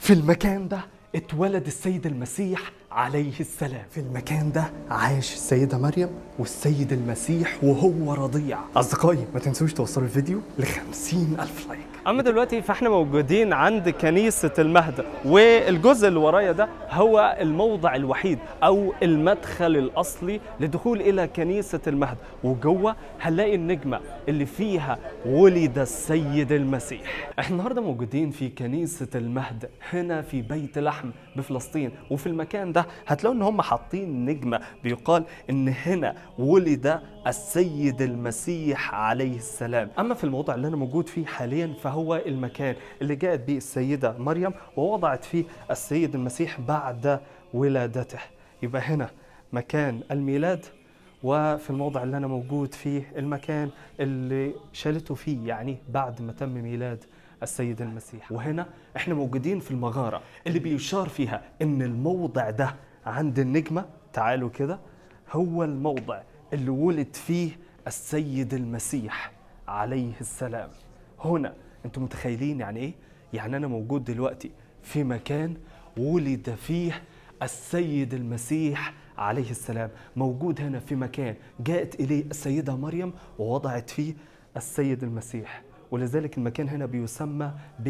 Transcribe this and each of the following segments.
في المكان ده اتولد السيد المسيح عليه السلام في المكان ده عاش السيدة مريم والسيد المسيح وهو رضيع أصدقائي ما تنسوش توصلوا الفيديو لخمسين ألف لايك اما دلوقتي فاحنا موجودين عند كنيسه المهد والجزء اللي ورايا ده هو الموضع الوحيد او المدخل الاصلي لدخول الى كنيسه المهد وجوه هنلاقي النجمه اللي فيها ولد السيد المسيح احنا النهارده موجودين في كنيسه المهد هنا في بيت لحم بفلسطين وفي المكان ده هتلاقوا ان هم حاطين نجمه بيقال ان هنا ولد السيد المسيح عليه السلام اما في الموضع اللي انا موجود فيه حاليا فهو المكان اللي جاءت به السيده مريم ووضعت فيه السيد المسيح بعد ولادته يبقى هنا مكان الميلاد وفي الموضع اللي انا موجود فيه المكان اللي شالته فيه يعني بعد ما تم ميلاد السيد المسيح وهنا احنا موجودين في المغاره اللي بيشار فيها ان الموضع ده عند النجمه تعالوا كده هو الموضع اللي ولد فيه السيد المسيح عليه السلام هنا انتم متخيلين يعني ايه يعني انا موجود دلوقتي في مكان ولد فيه السيد المسيح عليه السلام موجود هنا في مكان جاءت اليه السيده مريم ووضعت فيه السيد المسيح ولذلك المكان هنا بيسمى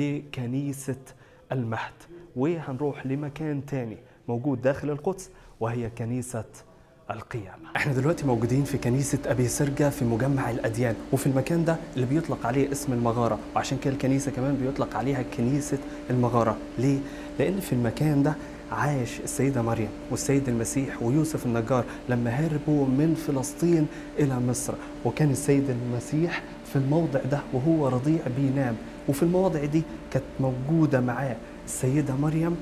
بكنيسه المهد وهنروح لمكان تاني موجود داخل القدس وهي كنيسه القيامة احنا دلوقتي موجودين في كنيسة أبي سرجة في مجمع الأديان وفي المكان ده اللي بيطلق عليه اسم المغارة وعشان كده الكنيسة كمان بيطلق عليها كنيسة المغارة ليه؟ لأن في المكان ده عاش السيدة مريم والسيد المسيح ويوسف النجار لما هربوا من فلسطين إلى مصر وكان السيد المسيح في الموضع ده وهو رضيع بينام وفي المواضع دي كانت موجودة معاه السيدة مريم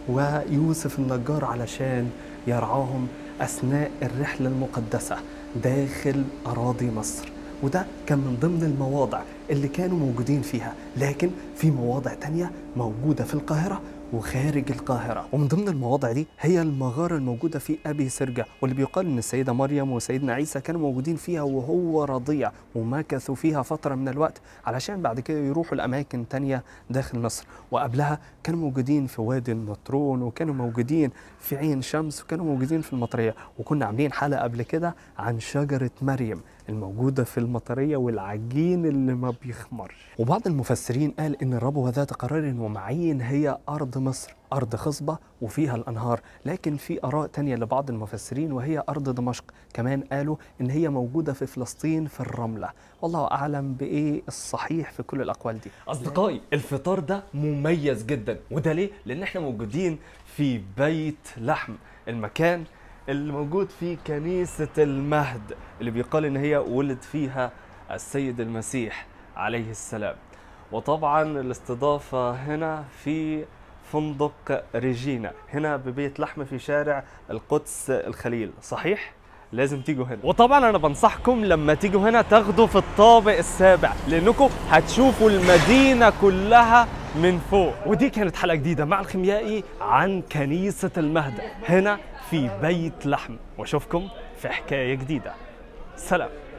ويوسف النجار علشان يرعاهم أثناء الرحلة المقدسة داخل أراضي مصر وده كان من ضمن المواضع اللي كانوا موجودين فيها لكن في مواضع تانية موجودة في القاهرة وخارج القاهرة ومن ضمن المواضع دي هي المغارة الموجودة في أبي سرجة واللي بيقال إن السيدة مريم وسيدنا عيسى كانوا موجودين فيها وهو رضيع ومكثوا فيها فترة من الوقت علشان بعد كده يروحوا لأماكن تانية داخل مصر وقبلها كانوا موجودين في وادي النطرون وكانوا موجودين في عين شمس وكانوا موجودين في المطرية وكنا عاملين حلقة قبل كده عن شجرة مريم الموجودة في المطرية والعجين اللي ما بيخمرش وبعض المفسرين قال إن الربوة ذات قرار ومعين هي أرض مصر أرض خصبة وفيها الأنهار لكن في آراء تانية لبعض المفسرين وهي أرض دمشق كمان قالوا إن هي موجودة في فلسطين في الرملة والله أعلم بإيه الصحيح في كل الأقوال دي أصدقائي الفطار ده مميز جدا وده ليه؟ لأن احنا موجودين في بيت لحم المكان اللي موجود فيه كنيسة المهد اللي بيقال إن هي ولد فيها السيد المسيح عليه السلام وطبعا الاستضافة هنا في فندق ريجينا هنا ببيت لحم في شارع القدس الخليل صحيح؟ لازم تيجوا هنا وطبعا انا بنصحكم لما تيجوا هنا تاخدوا في الطابق السابع لانكم هتشوفوا المدينه كلها من فوق ودي كانت حلقه جديده مع الخيميائي عن كنيسه المهد هنا في بيت لحم واشوفكم في حكايه جديده سلام